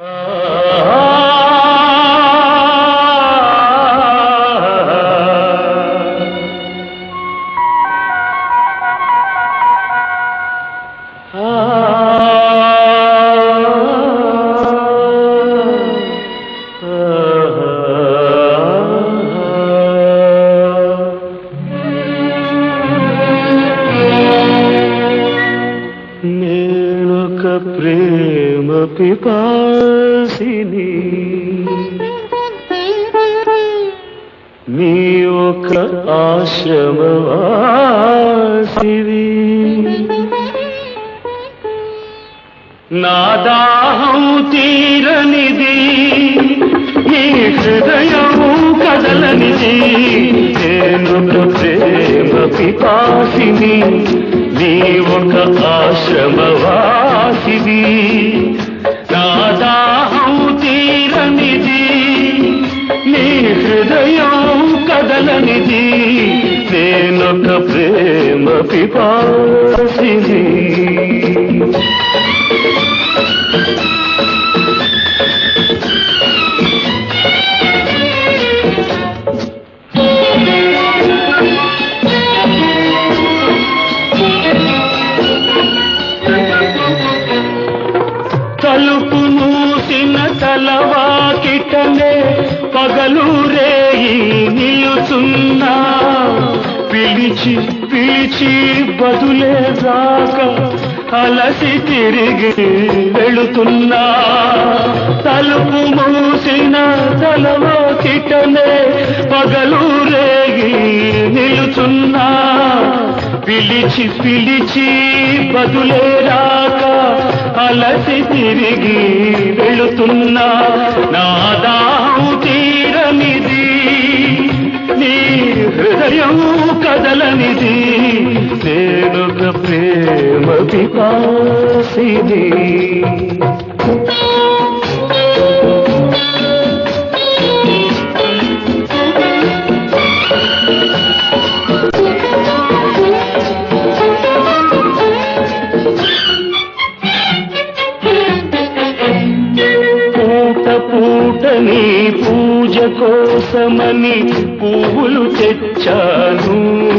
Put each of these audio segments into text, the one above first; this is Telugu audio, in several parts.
నేనొక ప్రేమ పిపాసిని నీ ఒక ఆశ్రమవాసివి నా దాహం తీరనిది నీ హృదయం కదలనిది నేనొక ప్రేమ పిపాసిని నీ ఒక ఆశ్రమవాసివి నా దాహం తీరనిది నీ హృదయం కదలనిది నేనొక ప్రేమ పిపాసిని తలుపు మూసిన తలవాకిటనే పగలు రేయి నిలుచున్నా పిలిచి పిలిచి బదులే రాక అలసి తిరిగి వెళుతున్నా తలుపు మూసిన తలవాకిటనే పగలు రేగి నిలుచున్నా పిలిచి పిలిచి బదులే రాక అలసి తిరిగి వెళుతున్నా నా దాహం తీరనిది నీ హృదయం కదలనిది నేనొక ప్రేమ పిపాసిది పూట పూటని పూజ కోసమని పువ్వులు తెచ్చాను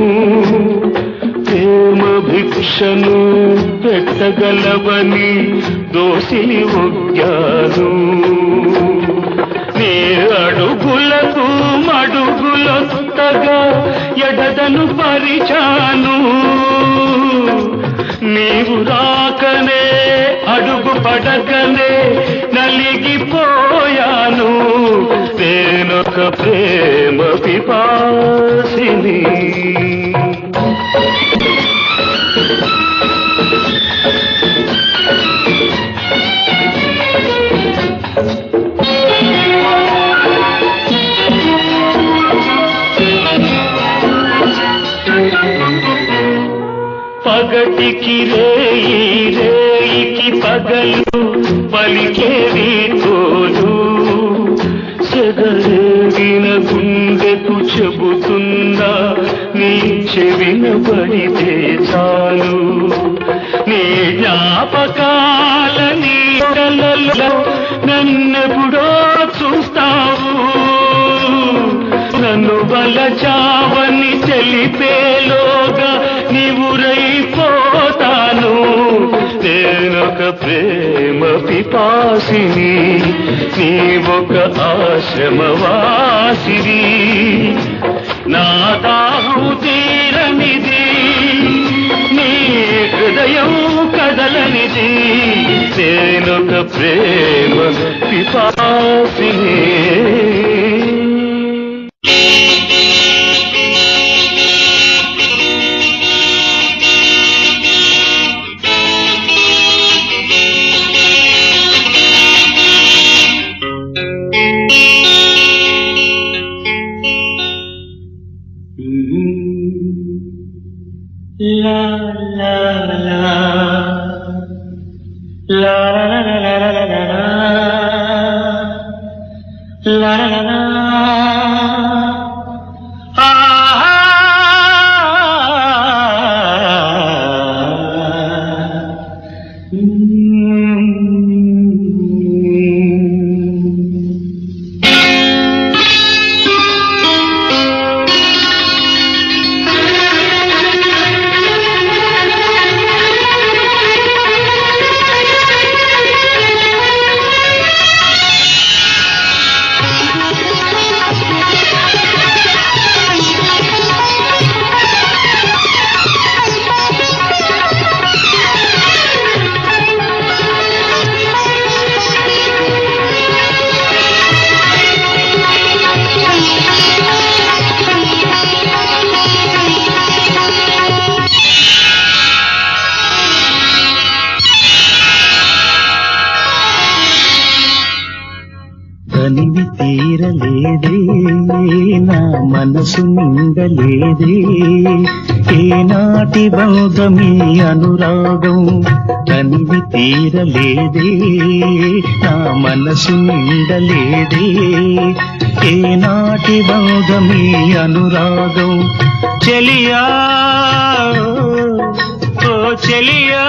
ప్రేమ భిక్షను పెట్టగలవని దోసిలి ఒగ్గాను నీ అడుగులకు మడుగులొత్తగా ఎడదను పరిచాను నీవు రాకనే అడుగు పడకనే నలిగిపోయాను నేనొక ప్రేమ పిపాసిని పగటికి రేయి రేయికి పగలు పలికేవి తోలు చెదరేగిన గుండెకు చెబుతుందా నీ చెవిన పడితే చాలు నీ జ్ఞాపకాల నీ కలలో నన్నెప్పుడో చూస్తావు నన్ను బలచావని తెలిపేలోగా నీవురైపోతాను నేనొక ప్రేమ పిపాసిని నీ ఒక ఆశ్రమవాసిని నా దాహం తీరనిది నీ హృదయం కదలనిది నేనొక ప్రేమ పిపాసిని La la la la la la la la la la la la la la Ah తనివి తీరలేదే నా మనసు నిండలేదే ఏనాటి బంధమీ అనురాగం తనివి తీరలేదే నా మనసు నిండలేదే ఏనాటి బంధమీ అనురాగం చెలియా ఓ చెలియా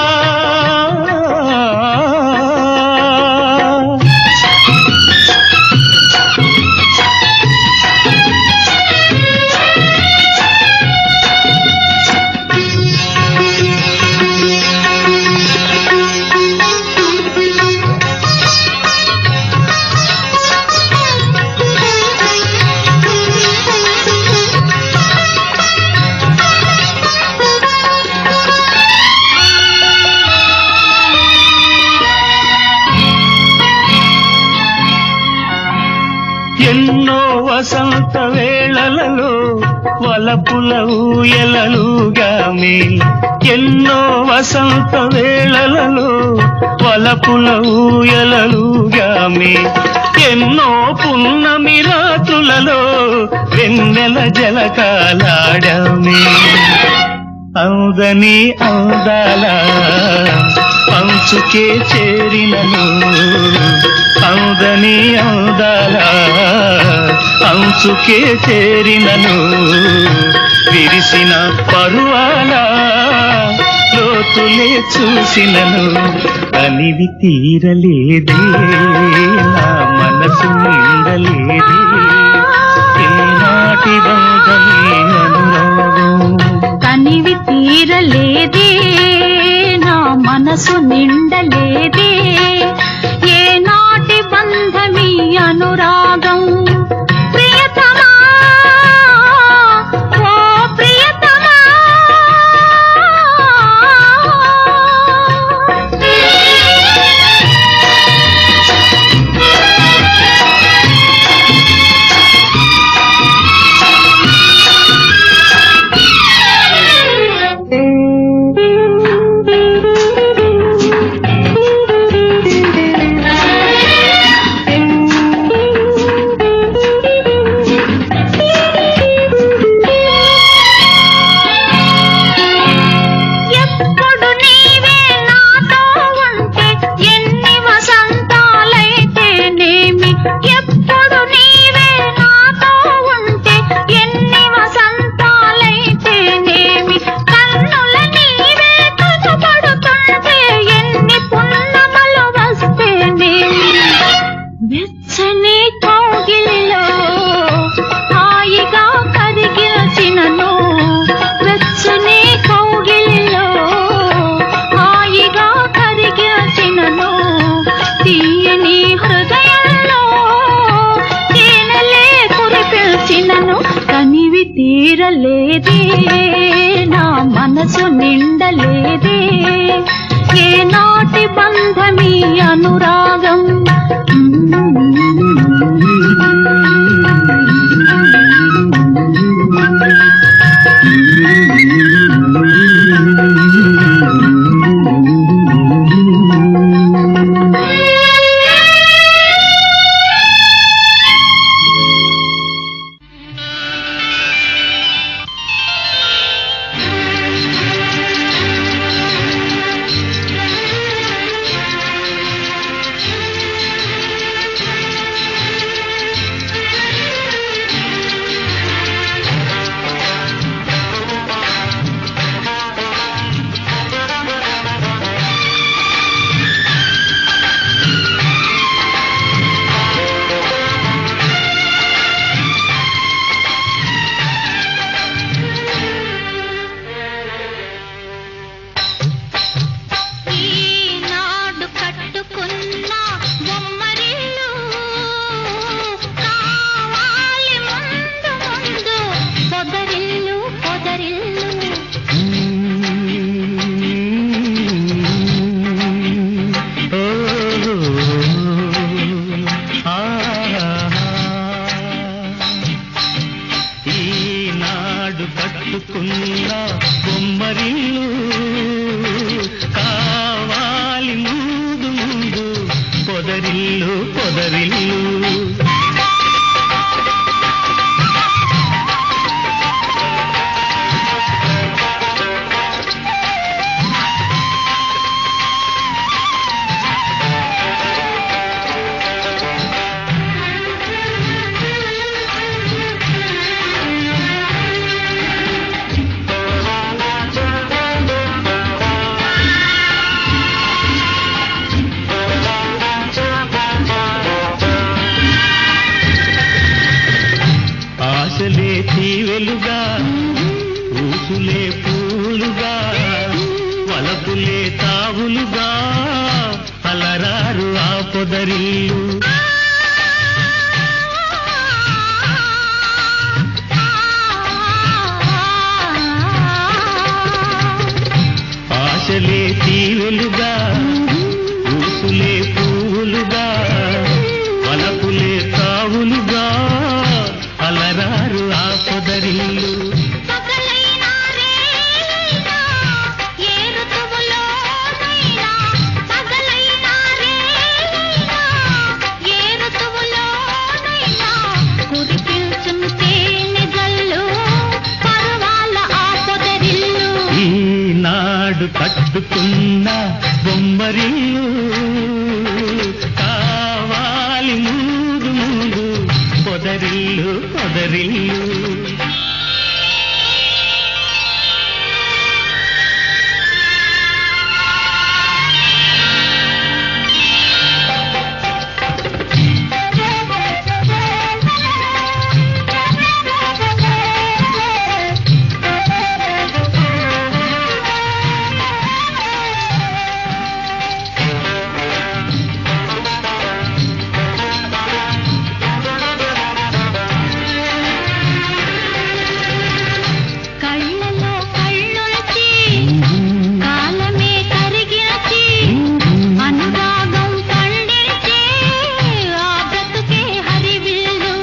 ఎన్నో వసంత వేళలలో వలపుల ఊయలలుగామే ఎన్నో వసంత వేళలలో వలపుల ఊయలలుగామే ఎన్నో పున్నమి రాత్రులలో వెన్నెల జలకాలాడమే అవుదని అవుదాల పంచుకే చేరినను అవుదని అవుదాల అంచుకే చేరినను విరిసిన పరువాల లోతులే చూసినను అనివి తీరలేదే నా మనసు నిండలేదే ఏనాటి బంధమే అనురాగం కనివి తీరలేదే నా మనసు నిండలేదే ఏనాటి బంధమీ అనురాగం ప్రియతమా ఓ ప్రియతమా ఎప్పుడు నీవే నాతో ఉంటే ఎన్ని వసంతాలైతేనేమి ఎప్పుడు నీవే నాతో ఉంటే ఎన్ని వసంతాలైతేనేమి కన్నుల నీవే తుజపడుతుంటే ఎన్ని పున్నమలు వస్తేనేమి వెచ్చని కౌగిలిలో హాయిగా కరిగిల్చినను వెచ్చని కౌగిలిలో హాయిగా కరిగిల్చినను తీయని హృదయంలో తేనెలే కురిపిల్చినను కనివి తీరలేదే నా మనసు నిండలేదే ఏనాటి బంధమీ అనురాగం పొదరిల్లు పొదరిల్లు ఆశలే తీవెలుగా ఊసులే పూలుగా వలపులే తావులుగా అలరారు ఆ పొదరిల్లు ఆశలే తీవెలుగా ఊసులే పూలుగా వలపులే తావులుగా అలరారు ఆ పొదరిల్లు పగలైనా రేలైనా, ఏ ఋతువులోనైనా, పగలైనా రేలైనా, ఏ ఋతువులోనైనా, కురిపించును తేనె జల్లు, పరువాల ఆ పొదరిల్లు. ఈనాడు కట్టుకున్న బొమ్మరిల్లు కావాలి మూడు మూడు పొదరిల్లు పొదరిల్లు కళ్ళలో కళ్ళొలిచి, కాలమే కరిగినచి, అనురాగం పండించే ఆ బ్రతుకే హరివిల్లు.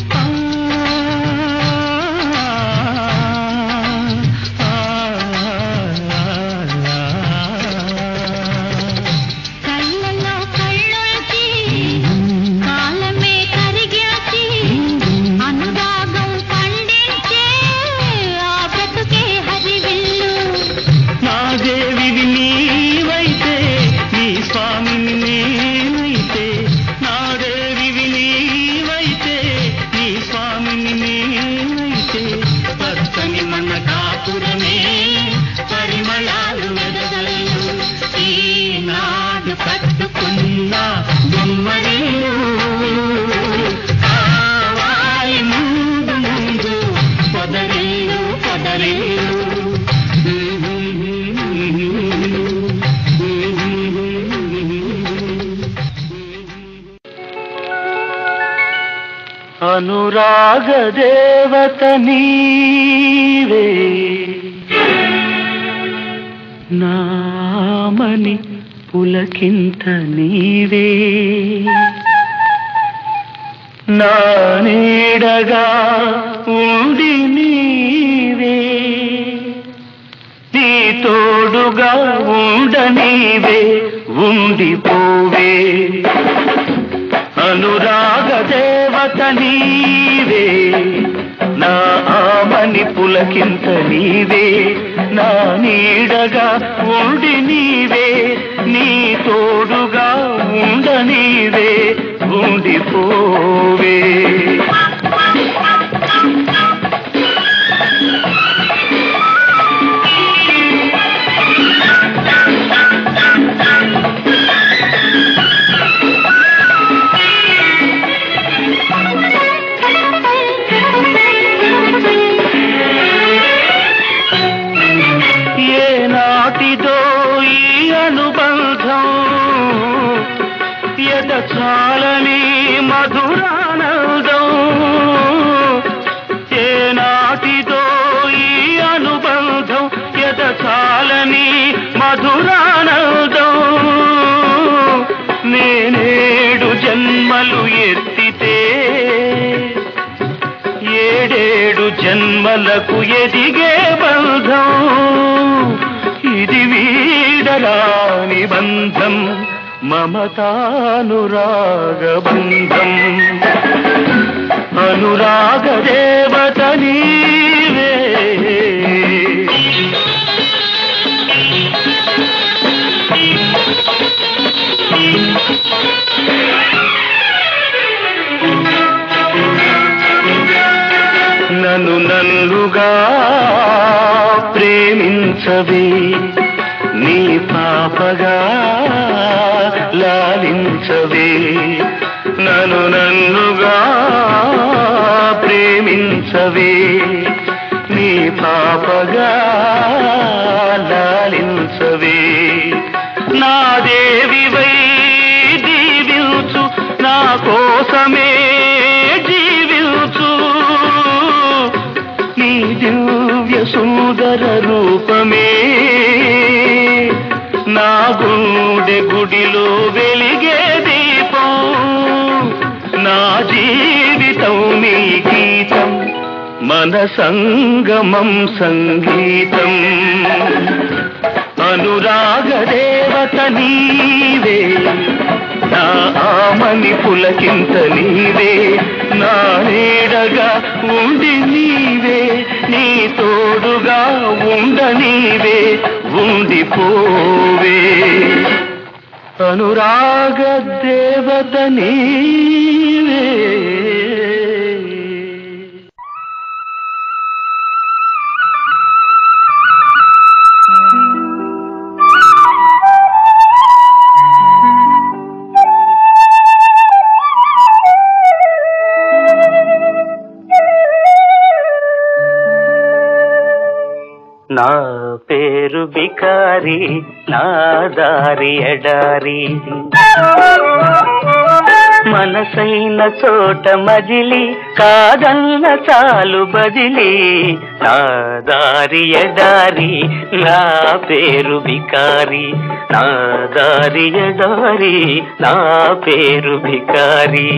కళ్ళలో కళ్ళొలిచి, కాలమే కరిగినచి, అనురాగం పండించే ఆ బ్రతుకే హరివిల్లు. నా దేవివి నీవైతే నీ స్వామిని నేనైతే నా దేవివి నీవైతే నీ స్వామిని నేనైతే పచ్చని మన కాపురమే పరిమళాలు వెదజల్లు ఈనాడు కట్టుకున్న బొమ్మరిల్లు కావాలి ముందు ముందు పొదరిల్లు అనురాగ దేవత నీవే నామని పులకింత నీవే నా నీడగా ఉండి నీవే నీ తోడుగా ఉండనీవే ఉండిపోవే అనురాగ దేవత నీవే నా ఆమని పులకింత నీవే నా నీడగా ఉండి నీవే నీ తోడుగా ఉండనీవే ఉండిపోవే ఏ నాటిదో ఈ అనుబంధం ఎద చాలని మధురానందం ఏ నాటిదో ఈ అనుబంధం ఎద చాలని మధురానందం నేనేడు జన్మలు ఎత్తితే ఏడేడు జన్మలకు ఎదిగే బంధం ఇది వీడరాని బంధం మమతానురాగబంధం అనురాగ దేవత నీవే నన్ను నన్నుగా ప్రేమించవే నీ పాపగా లాలించవే నన్ను నన్నుగా ప్రేమించవే నీ పాపగా లాలించవే నా దేవివై దీవించు నా కోసమే జీవించు నీ దివ్య సుందర రూపమే నా గుండె గుడిలో వెలిగే దీపం నా జీవితం నీ గీతం మన సంగమం సంగీతం అనురాగ దేవత నీవే నా ఆమని పులకింత నీవే నా నీడగా ఉండి నీవే నీ తోడుగా ఉండ నీవే ఉండిపోవే అనురాగ దేవత నీవే నా పేరు బికారి నా దారి ఎడారి మనసైన చోట మజిలి కాదన్న చాలు బదిలి నా దారి ఎడారి నా పేరు బికారి నా దారి ఎడారి నా పేరు బికారి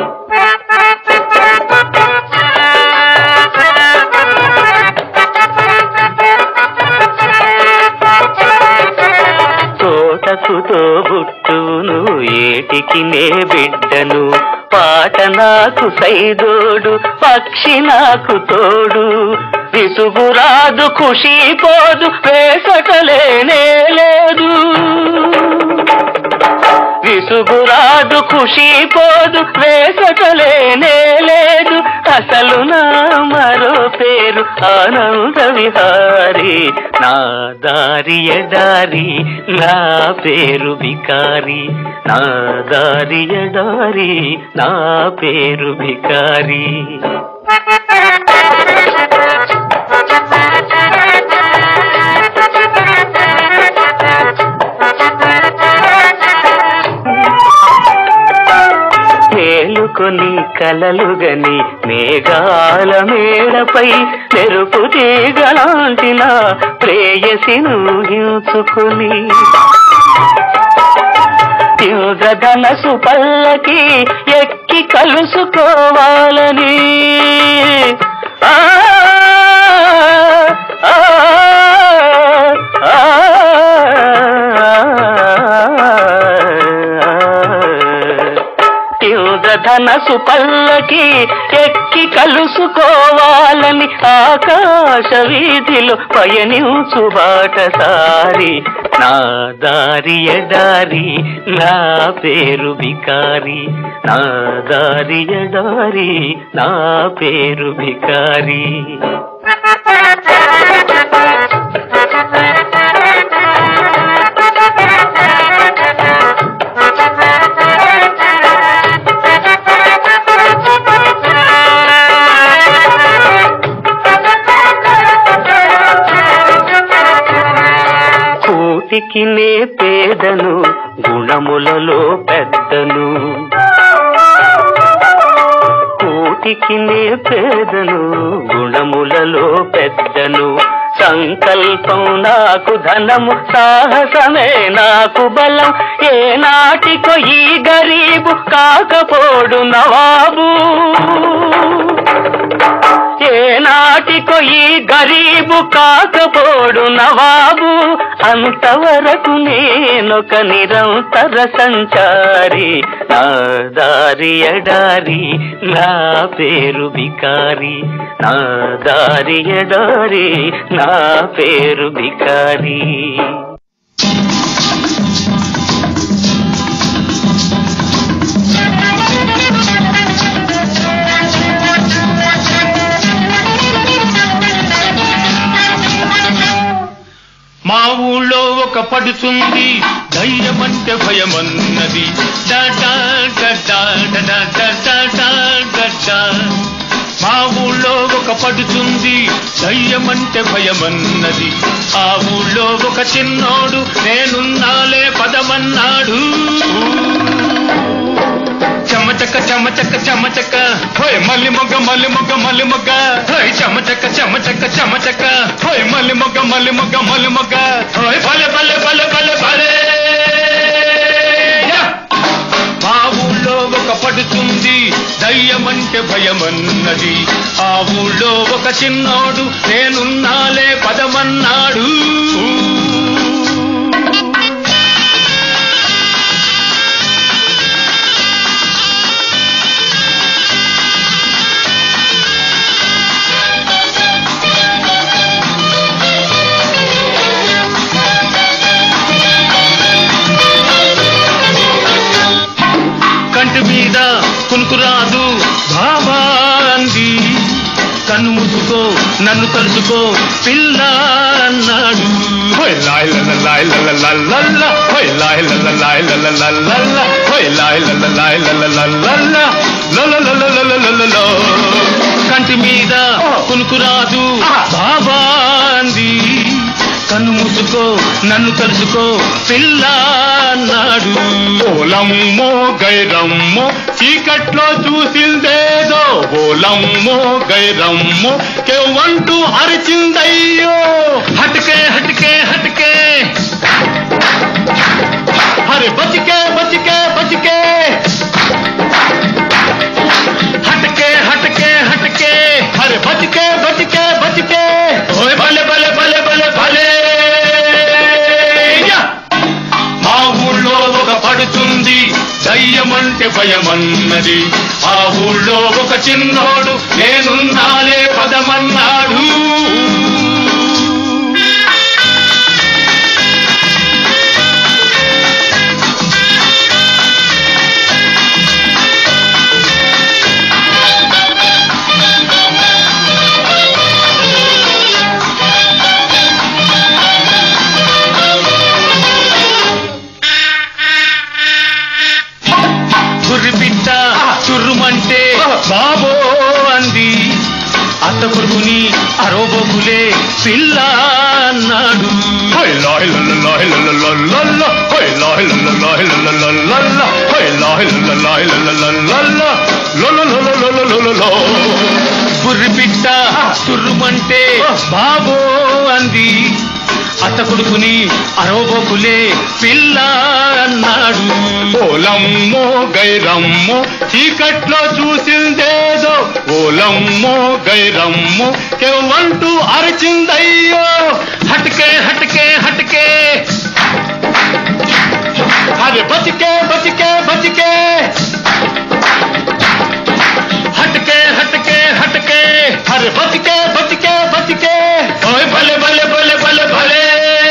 తోటకు తోబుట్టును ఏటికి నే బిడ్డను పాట నాకు సైదోడు పక్షి నాకు తోడు విసుగురాదు ఖుషి పోదు వేసటలేనే లేదు విసుగురాదు ఖుషి పోదు వేసటలేనే లేదు అసలు నా మరో పేరు ఆనంద విహారి నా దారి ఎడారి నా పేరు బికారి నా దారి ఎడారి నా పేరు బికారి మేలుకొని కలలుగని మేఘాల మేడపై మెరుపు తీగలాంటిన ప్రేయసిను హించుకుని ఇంద్రధనసు పల్లకి ఎక్కి కలుసుకోవాలని ఆ ఆ, ఆ, ఇంద్రధనసు పల్లకి ఎక్కి కలుసుకోవాలని ఆకాశ వీధిలో పయనించు బాటసారి నా దారి ఎడారి నా పేరు బికారి నా దారి ఎడారి నా పేరు బికారి కూటికి నే పేదను గుణములలో పెద్దను కూటికి నే పేదను గుణములలో పెద్దను సంకల్పం నాకు ధనము సాహసమే నాకు బలం ఏ నాటికో ఈ గరీబు కాకపోడు నవాబు ఏ నాటి కొయ్యి గరీబు కాకపోడు నవాబు అంతవరకు నేనొక నిరంతర సంచారి నా దారి ఎడారి నా పేరు బికారి నా దారి ఎడారి నా పేరు బికారి మా ఊళ్ళో ఒక పడుతుంది ధైర్యమంటే భయమన్నది డా డా డా డా డా డా డా డా డా డా డా. మా ఊళ్ళో ఒక పడుతుంది ధైర్యమంటే భయమన్నది ఆ ఊళ్ళో ఒక చిన్నోడు నేనున్నాలే పదమన్నాడు చెమచక్క చెమచక్క చెమచక్క హోయ్ మల్లి మొగ్గ మల్లి మొగ్గ మల్లి మొగ్గ హోయ్ చెమచక్క చెమచక్క చెమచక్క హోయ్ మల్లి మొగ్గ మల్లి మొగ్గ మల్లి మొగ్గ హోయ్ భలే భలే భలే భలే భలే యా! మా ఊళ్ళో ఒక పడుతుంది దయ్యమంటే భయమన్నది ఆ ఊళ్ళో ఒక చిన్నోడు నేనున్నాలే పదమన్నాడు కంటి మీద కునుకు రాదు బాబా అంది కన్ను మూసుకో నన్ను తలుచుకో పిల్ల అన్నాడు హోయ్ లాయ్ లల్ల లాయ్ లల్ల లల్లల్ల హోయ్ లాయ్ లల్ల లాయ్ లల్ల లల్లల్ల హోయ్ లాయ్ లల్ల లాయ్ లల్ల లల్లల్ల లలలలలలలలలో. కంటి మీద కునుకు రాదు బాబా అంది కన్ను మూసుకో నన్ను తలుచుకో పిల్ల అన్నాడు ఓలమ్మో గైరమ్మో చీకట్లో చూసిందేదో ఓలమ్మో గైరమ్మో కెవ్వంటూ అరిచిందయ్యో హటకే హటకే హటకే అరే బతికే బతికే బతికే హటకే హటకే హటకే అరే బతికే బతికే బతికే ఓయ్ భలే భలే భలే భలే భలే యా! మా ఊళ్ళో ఒక పడుతుంది దయ్యమంటే భయమన్నది ఆ ఊళ్ళో ఒక చిన్నోడు నేనున్నాలే పదమన్నాడు గుర్రిపిట్ట చుర్రుమంటే బాబో అంది అత్త కొడుకుని అరోబోకులే పిల్ల అన్నాడు హోయ్ లాయ్ లల్ల లాయ్ లల్ల లల్లల్ల, హోయ్ లాయ్ లల్ల లాయ్ లల్ల లల్లల్ల, హోయ్ లాయ్ లల్ల లాయ్ లల్ల లల్లల్ల, లొలొలొలొలొలొలొలో. గుర్రిపిట్ట చుర్రుమంటే బాబో అంది అత్త కొడుకుని అరవబోకులే పిల్ల అన్నాడు ఓలమ్మో గైరమ్మో చీకట్లో చూసిందేదో ఓలమ్మో గైరమ్మో కెవ్వంటూ అరిచిందయ్యో హటకే హటకే హటకే అరే బతికే బతికే బతికే హటకే హటకే హటకే అరే బతికే బతికే బతికే ఓయ్ భలే భలే భలే భలే భలే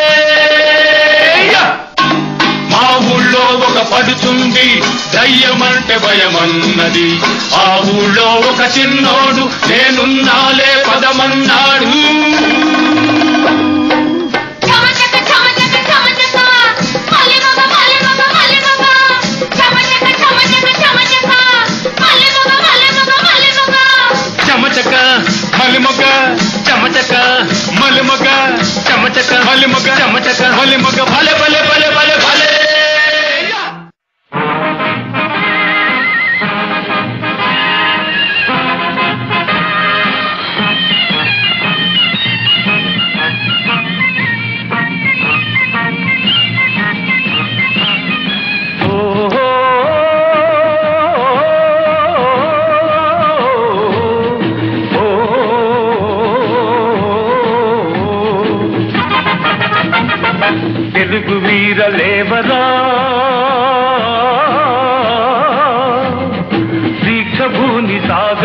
యా! మా ఊళ్ళో ఒక పడుతుంది దయ్యమంటే భయమన్నది ఆ ఊళ్ళో ఒక చిన్నోడు నేనున్నాలే పదమన్నాడు చమచక చమచక చమచక మల్లె మగ మల్లె మగ మల్లె మగ చమచక చమచక చమచక మల్లె మగ మల్లె మగ మల్లె మగ చమచక మలిమొగ చమచక మలిమొగ చమచక మలిమొగ చమచక మలిమొగ భలే భలే భలే భలే భలే యా!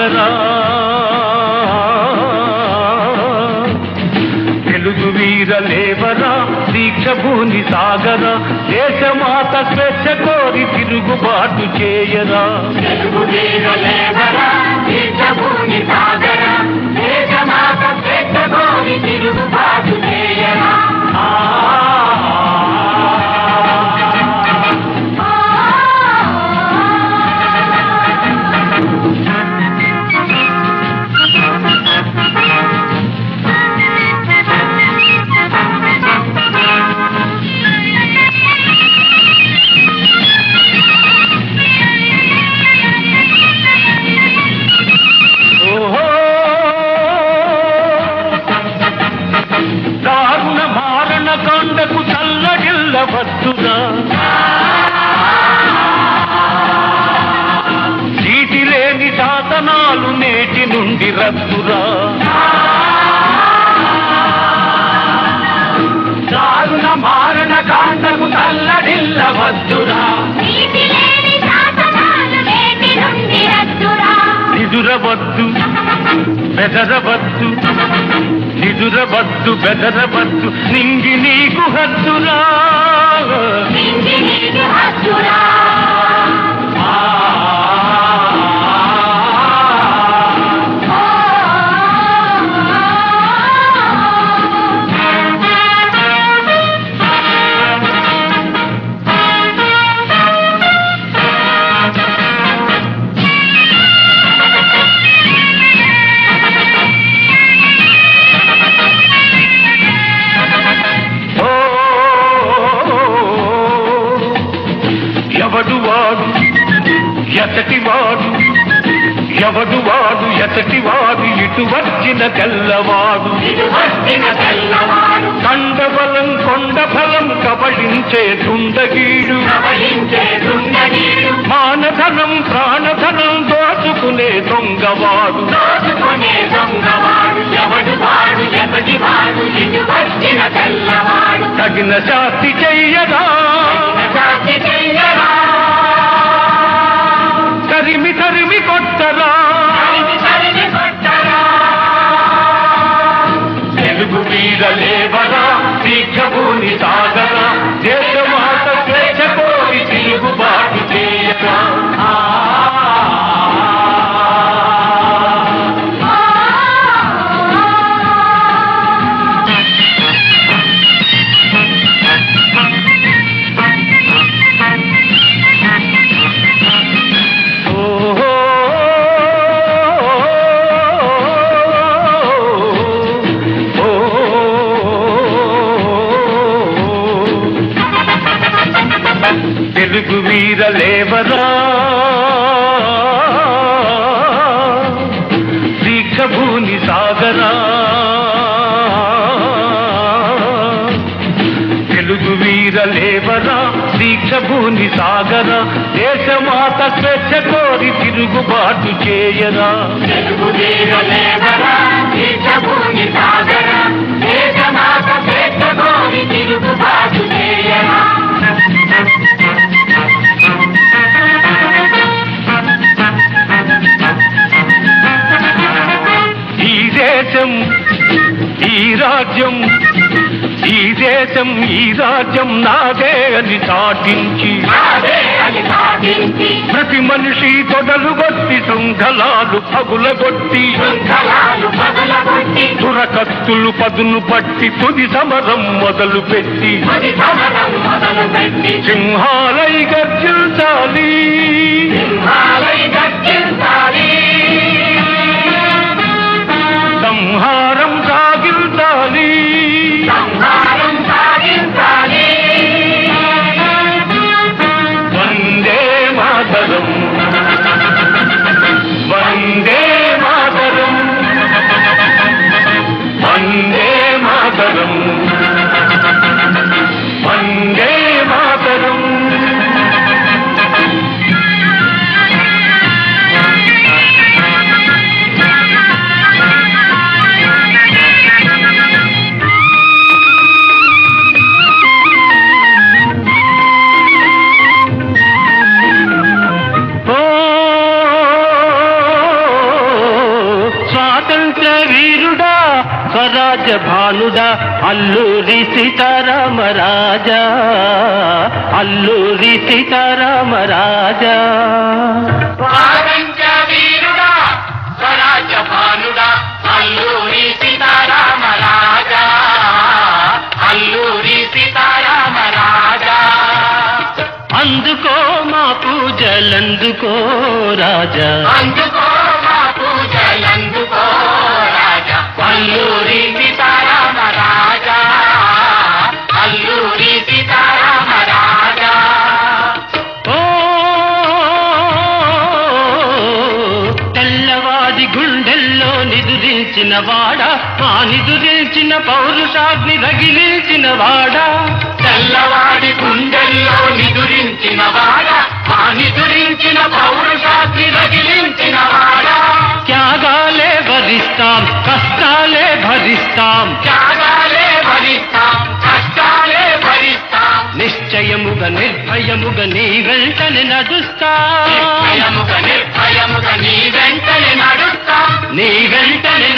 సాగరా తెలుగు వీర లేవరా దీక్ష భూని సాగరా దేశమాత స్వేచ్ఛ కోరి తిరుగుబాటు చేయరా తెలుగు వీర లేవరా దేశభూమి సాగరా దేశమాత స్వేచ్ఛ కోరి తిరుగుబాటు చేయరా ఓహో దారుణ మారణ కాండకు చల్లగిల్లవద్దురా చీటి లేని శాసనాలు నేటి నుండి రద్దురా దారుణ మారణ కాండకు చల్లడిల్లవద్దురా నీతి లేని శాసనాలు నేటి నుండి రద్దురా నిదురవద్దు బెదరవద్దు నిదురవద్దు బెదరవద్దు నింగి నీకు హద్దురా నింగి నీకు హద్దురా ఓ, ఎవడు వాడు ఎతటి వాడు ఎవడు వాడు ఎతటి వాడు ఇటు వచ్చిన తెల్లవాడు ఇటు వచ్చిన తెల్లవాడు కండబలం కొండ ఫలం కబళించే దుండగీడు ప్రవహించే దుండగీడు మానధనం ప్రాణధనం దోచుకునే దొంగవాడు దోచుకునే దొంగవాడు ఎవడు వాడు ఎవడి వాడు ఇటు వచ్చిన తెల్లవాడు తగిన శాస్తి చెయ్యరా శాంతి చెయ్యరా తరిమి తరిమి కొట్టరా తరిమి తరిమి కొట్టరా తెలుగు వీర లేవరా దీక్షభూని సాగరా దేశమాత స్వేచ్ఛ కోరి తిరుగుబాటు చేయరా ఆ. ఓహో తెలుగు వీర లేవరా దీక్ష భూని సాగరా తెలుగు వీర లేవరా దీక్ష భూని సాగరా దేశమాత స్వేచ్ఛ కోరి తిరుగుబాటు చేయరా తెలుగు వీర లేవరా దేశభూమి సాగరా దేశమాత స్వేచ్ఛ కోరి తిరుగుబాటు చేయరా ఈ దేశం ఈ రాజ్యం ఈ దేశం ఈ రాజ్యం నాదే అని చాటించి నాదే అని సాధించి ప్రతి మనిషి తొడలు కొట్టి శృంఖలాలు పగులగొట్టి శృంఖలాలు పగలగొట్టి దురకత్తులు పదును పట్టి తుది సమరం మొదలు పెట్టి తుది సమరం మొదలుపెట్టి సింహాలై గర్జించాలి సింహాలై గర్జించాలి సంహారం సాగించాలి సంహారం సాగించాలి వందే మాతరం వందే మాతరం వందే మాతరం వందే మాతరం ప్రపంచ వీరుడా స్వరాజ్య భానుడా అల్లూరి సీతారామ రాజా అల్లూరి సీతారామ రాజా ప్రపంచ వీరుడా స్వరాజ్య భానుడా అల్లూరి సీతారామ రాజా అల్లూరి సీతారామ రాజా అందుకో మా పూజలందుకో రాజా అందుకో మా పూజలందుకో రాజా అల్లూరి సీతారామ రాజా అల్లూరి సీతారామ రాజా ఓ తెల్లవాడి గుండెల్లో నిదురించిన వాడా ఆ నిదురించిన పౌరుషాగ్ని రగిలించిన వాడా తెల్లవాడి గుండెల్లో నిదురించిన వాడ ఆ నిదురించిన పౌరుషాగ్ని రగిలించిన వాడ త్యాగాలే భరిస్తాం కష్టాలే భరిస్తాం త్యాగాలే భరిస్తాం కష్టాలే భరిస్తాం నిశ్చయముగా నిర్భయముగా నీ వెంటనే నడుస్తా నిర్భయముగా నిర్భయముగా నీ వెంటనే నడుస్తాం నీ వెంటనే